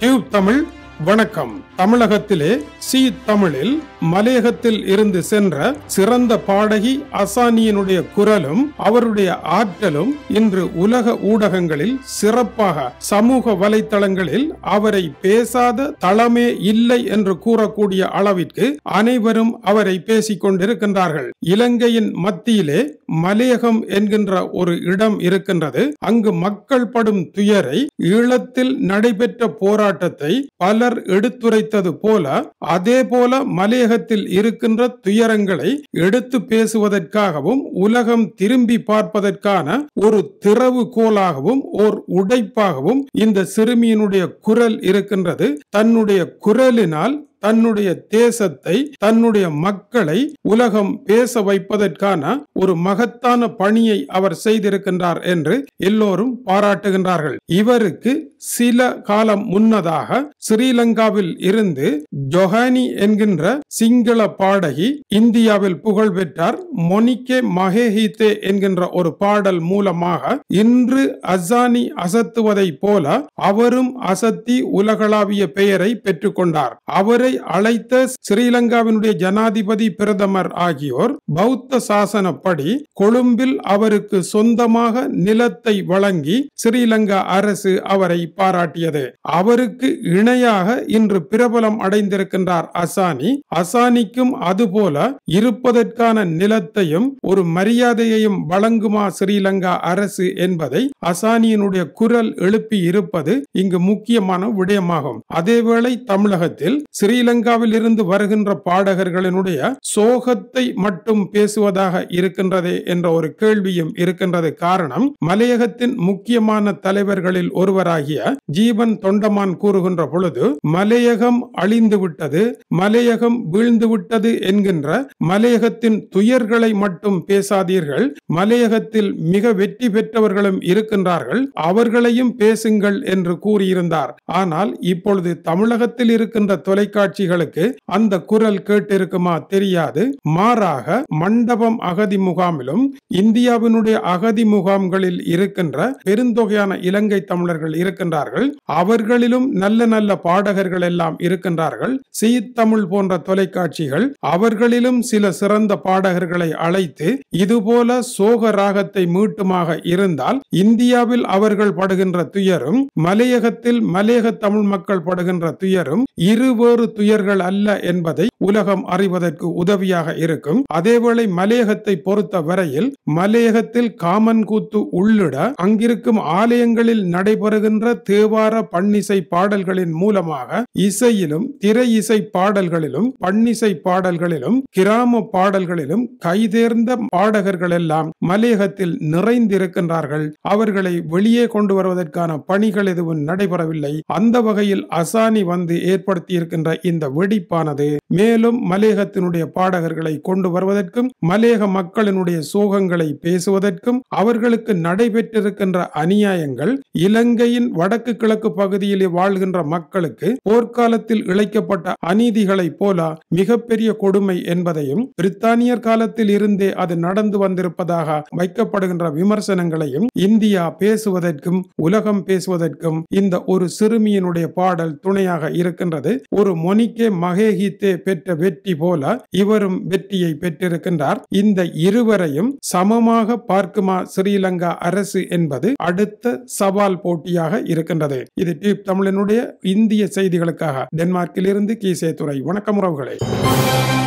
tube Tamil வணக்கம் தமிழகத்திலே C தமிழில் மலையகத்தில் இருந்து சென்ற சிறந்த பாடகி அசானியனுடைய குரலும் அவருடைய ஆற்றலும் இன்று உலக ஊடகங்களில் சிறப்பாக சமூக வலைத்தளங்களில் அவரை பேசாத தளமே இல்லை என்று கூறக்கூடிய அளவிற்கு அனைவரும் அவரை பேசிக் கொண்டிருக்கின்றார்கள் இலங்கையின் மத்தியிலே மலையகம் என்கின்ற ஒரு இடம் இருக்கின்றது அங்கு மக்கள் படும் துயரை ஈழத்தில் நடைபெற்ற போராட்டத்தை பலர் எடுத்துரைத்தது போல அதே போல மலையகத்தில் இருக்கின்ற துயரங்களை எடுத்து பேசுவதற்காகவும் உலகம் திரும்பி பார்ப்பதற்கான ஒரு திறவுகோலாகவும் ஓர் உடைப்பாகவும் இந்த சிறுமியினுடைய குரல் இருக்கின்றது தன்னுடைய குரலினால் தன்னுடைய தேசத்தை தன்னுடைய மக்களை உலகம் பேச வைப்பதற்கான ஒரு மகத்தான பணியை அவர் செய்திருக்கின்றார் என்று எல்லோரும் பாராட்டுகின்றார்கள் இவருக்கு சில காலம் முன்னதாக ஸ்ரீலங்காவில் இருந்து ஜொஹானி என்கின்ற சிங்கள பாடகி இந்தியாவில் புகழ் பெற்றார் மொனிகே மகேஹித்தே என்கின்ற ஒரு பாடல் மூலமாக இன்று அசானி அசத்துவதை போல அவரும் அசத்தி உலகளாவிய பெயரை பெற்றுக்கொண்டார் அவரை அழைத்த ஸ்ரீலங்காவினுடைய ஜனாதிபதி பிரதமர் ஆகியோர் பௌத்த சாசனப்படி கொழும்பில் அவருக்கு சொந்தமாக நிலத்தை வழங்கி ஸ்ரீலங்கா அரசு அவரை பாராட்டியது அவருக்கு இணையாக இன்று பிரபலம் அடைந்திருக்கின்றார் அசானி அசானிக்கும் அதுபோல இருப்பதற்கான நிலத்தையும் ஒரு மரியாதையையும் வழங்குமா ஸ்ரீலங்கா அரசு என்பதை அசானியினுடைய குரல் எழுப்பி இருப்பது இங்கு முக்கியமான விடயமாகும் அதேவேளை தமிழகத்தில் ஸ்ரீலங்காவில் இருந்து வருகின்ற பாடகர்களினுடைய சோகத்தை மட்டும் பேசுவதாக இருக்கின்றதே என்ற ஒரு கேள்வியும் இருக்கின்றது காரணம் மலையகத்தின் முக்கியமான தலைவர்களில் ஒருவராகிய ஜீவன் தொண்டமான் கூறுகின்ற பொழுது மலையகம் அழிந்து விட்டது மலையகம் வீழ்ந்து விட்டது என்கின்ற மலையகத்தின் துயர்களை மட்டும் பேசாதீர்கள் மலையகத்தில் மிக வெற்றி பெற்றவர்களும் இருக்கின்றார்கள் அவர்களையும் பேசுங்கள் என்று கூறியிருந்தார் ஆனால் இப்பொழுது தமிழகத்தில் இருக்கின்ற தொலைக்காட்சிகளுக்கு அந்த குரல் கேட்டிருக்குமா தெரியாது மாறாக மண்டபம் அகதி முகாமிலும் இந்தியாவினுடைய அகதி முகாம்களில் இருக்கின்ற பெருந்தொகையான இலங்கை தமிழர்கள் இருக்கின்றார்கள் அவர்களிலும் நல்ல நல்ல பாடகர்கள் எல்லாம் இருக்கின்றார்கள் சி தமிழ் போன்ற தொலைக்காட்சிகள் அவர்களிலும் சில சிறந்த பாடகர்களை அழைத்து இதுபோல சோக ராகத்தை மீட்டுமாக இருந்தால் இந்தியாவில் அவர்கள் படுகின்ற துயரும் மலையகத்தில் மலையக தமிழ் மக்கள் படுகின்ற துயரும் இருவேறு துயர்கள் அல்ல என்பதை உலகம் அறிவதற்கு உதவியாக இருக்கும் அதேவேளை மலையகத்தை பொறுத்த வரையில் மலையகத்தில் காமன் கூத்து உள்ளிட அங்கிருக்கும் ஆலயங்களில் நடைபெறுகின்ற தேவார பன்னிசை பாடல்களின் மூலமாக இசையிலும் திரை இசை பாடல்களிலும் பன்னிசை பாடல்களிலும் கிராம பாடல்களிலும் கைதேர்ந்த பாடகர்கள் எல்லாம் மலையகத்தில் நிறைந்திருக்கின்றார்கள் அவர்களை வெளியே கொண்டு வருவதற்கான பணிகள் எதுவும் நடைபெறவில்லை அந்த வகையில் அசானி வந்து ஏற்படுத்தி இருக்கின்ற இந்த வெடிப்பானது மேலும் மலையகத்தினுடைய பாடகர்களை கொண்டு வருவதற்கும் மலையக மக்களினுடைய சோகங்களை பேசுவதற்கும் அவர்களுக்கு நடைபெற்றிருக்கின்ற அநியாயங்கள் இலங்கையின் வடக்கு கிழக்கு பகுதியிலே வாழ்கின்ற மக்களுக்கு போர்க்காலத்தில் இழைக்கப்பட்ட அநீதிகளை போல மிகப்பெரிய கொடுமை என்பதையும் பிரித்தானியர் காலத்தில் இருந்தே அது நடந்து வந்திருப்பதாக வைக்கப்படுகின்ற விமர்சனங்களையும் இந்தியா பேசுவதற்கும் உலகம் பேசுவதற்கும் இந்த ஒரு சிறுமியினுடைய பாடல் துணையாக இருக்கின்றது ஒரு மொனிக்கே மகேஹித்தே பெற்ற வெற்றி போல இவரும் வெற்றியை பெற்றிருக்கின்றார் இந்த இருவரையும் சமமாக பார்க்குமா ஸ்ரீலங்கா அரசு என்பது அடுத்த சவால் போட்டியாக இருக்கின்றது இது டியூப் தமிழனுடைய இந்திய செய்திகளுக்காக டென்மார்க்கில் இருந்து கீசே துறை வணக்கம் உறவுகளே